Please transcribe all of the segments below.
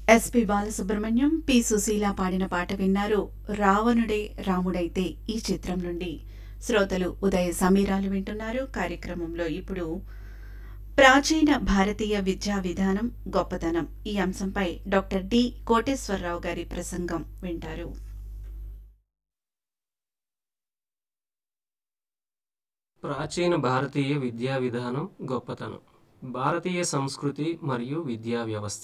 SP Balasubrahmanyam P Susheela పాడిన పాట విన్నారు రావణుడే రాముడైతే ఈ చిత్రం నుండి శ్రోతలు ఉదయ సమీరాలు వింటున్నారు కార్యక్రమంలో ఇప్పుడు ప్రాచీన భారతీయ విద్యా విధానం గొప్పతనం ఈ అంశంపై డాక్టర్ డి కోటేశ్వరరావు గారి ప్రసంగం వింటారు ప్రాచీన భారతీయ విద్యా విధానం గొప్పతనం భారతీయ సంస్కృతి మరియు విద్యా వ్యవస్థ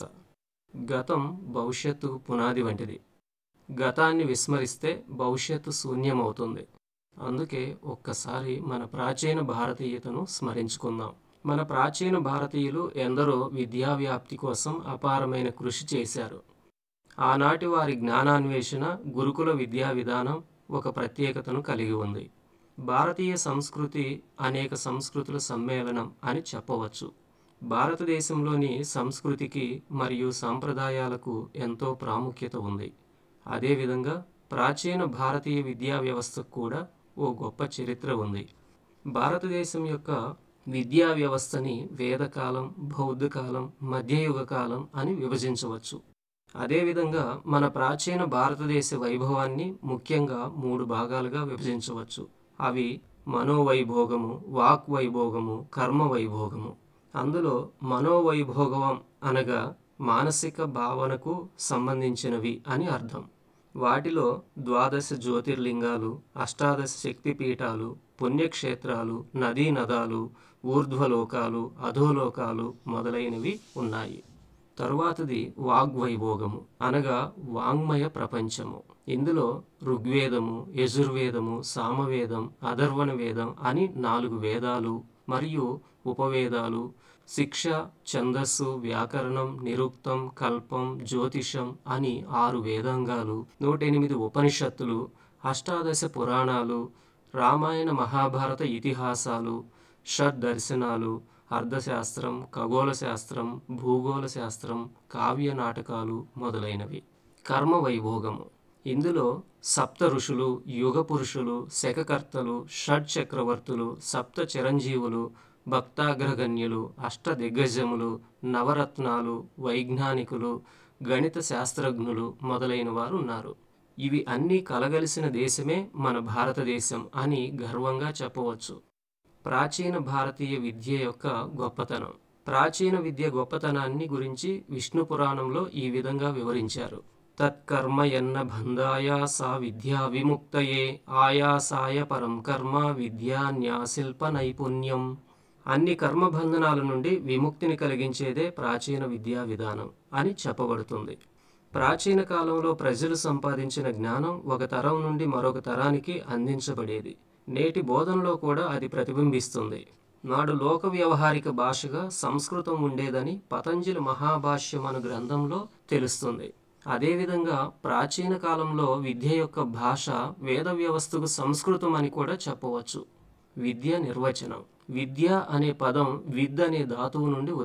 గతం భవిష్యత్తుకు పునాది వంటిది గతాన్ని విస్మరిస్తే భవిష్యత్తు శూన్యమవుతుంది అందుకే ఒక్కసారి మన ప్రాచీన భారతీయతను స్మరించుకుందాం మన ప్రాచీన భారతీయులు ఎందరో విద్యా వ్యాప్తి కోసం అపారమైన కృషి చేశారు ఆనాటి వారి జ్ఞానాన్వేషణ గురుకుల విద్యా విధానం ఒక ప్రత్యేకతను కలిగి ఉంది భారతీయ సంస్కృతి అనేక సంస్కృతుల సమ్మేళనం అని చెప్పవచ్చు భారతదేశంలోని సంస్కృతికి మరియు సాంప్రదాయాలకు ఎంతో ప్రాముఖ్యత ఉంది అదేవిధంగా ప్రాచీన భారతీయ విద్యా వ్యవస్థకు కూడా ఓ గొప్ప చరిత్ర ఉంది భారతదేశం యొక్క విద్యా వ్యవస్థని వేదకాలం బౌద్ధకాలం మధ్యయుగ కాలం అని విభజించవచ్చు అదేవిధంగా మన ప్రాచీన భారతదేశ వైభవాన్ని ముఖ్యంగా మూడు భాగాలుగా విభజించవచ్చు అవి మనోవైభోగము వాక్ వైభోగము కర్మ వైభోగము అందులో మనోవైభోగం అనగా మానసిక భావనకు సంబంధించినవి అని అర్థం వాటిలో ద్వాదశ జ్యోతిర్లింగాలు అష్టాదశ శక్తిపీఠాలు పుణ్యక్షేత్రాలు నదీ నదాలు ఊర్ధ్వలోకాలు అధోలోకాలు మొదలైనవి ఉన్నాయి తరువాతది వాగ్వైభోగము అనగా వాంగ్మయ ప్రపంచము ఇందులో ఋగ్వేదము యజుర్వేదము సామవేదం అధర్వణ వేదం అని నాలుగు వేదాలు మరియు ఉపవేదాలు శిక్ష ఛందస్సు వ్యాకరణం నిరుక్తం కల్పం జ్యోతిషం అని ఆరు వేదాంగాలు నూట ఎనిమిది ఉపనిషత్తులు అష్టాదశ పురాణాలు రామాయణ మహాభారత ఇతిహాసాలు షడ్ దర్శనాలు అర్థశాస్త్రం ఖగోళ శాస్త్రం భూగోళ శాస్త్రం కావ్య నాటకాలు మొదలైనవి కర్మ వైభోగము ఇందులో సప్త ఋషులు యుగ పురుషులు శకకర్తలు షడ్ చక్రవర్తులు సప్త చిరంజీవులు భక్తాగ్రగణ్యులు అష్ట దిగ్గజములు నవరత్నాలు వైజ్ఞానికులు గణిత శాస్త్రజ్ఞులు మొదలైన వారు ఉన్నారు ఇవి అన్నీ కలగలిసిన దేశమే మన భారతదేశం అని గర్వంగా చెప్పవచ్చు ప్రాచీన భారతీయ విద్య యొక్క గొప్పతనం ప్రాచీన విద్య గొప్పతనాన్ని గురించి విష్ణు పురాణంలో ఈ విధంగా వివరించారు తత్కర్మ ఎన్న బంధాయ సా విద్యా విముక్తయే ఆయాసాయ పరం కర్మ విద్యా న్యాశిల్ప నైపుణ్యం అన్ని కర్మబంధనాల నుండి విముక్తిని కలిగించేదే ప్రాచీన విద్యా విధానం అని చెప్పబడుతుంది ప్రాచీన కాలంలో ప్రజలు సంపాదించిన జ్ఞానం ఒక తరం నుండి మరొక తరానికి అందించబడేది నేటి బోధనలో కూడా అది ప్రతిబింబిస్తుంది నాడు లోక వ్యవహారిక భాషగా సంస్కృతం ఉండేదని పతంజలి మహాభాష్యం అను గ్రంథంలో తెలుస్తుంది అదేవిధంగా ప్రాచీన కాలంలో విద్య యొక్క భాష వేద వ్యవస్థకు సంస్కృతం అని కూడా చెప్పవచ్చు విద్య నిర్వచనం విద్య అనే పదం విద్ అనే ధాతువు నుండి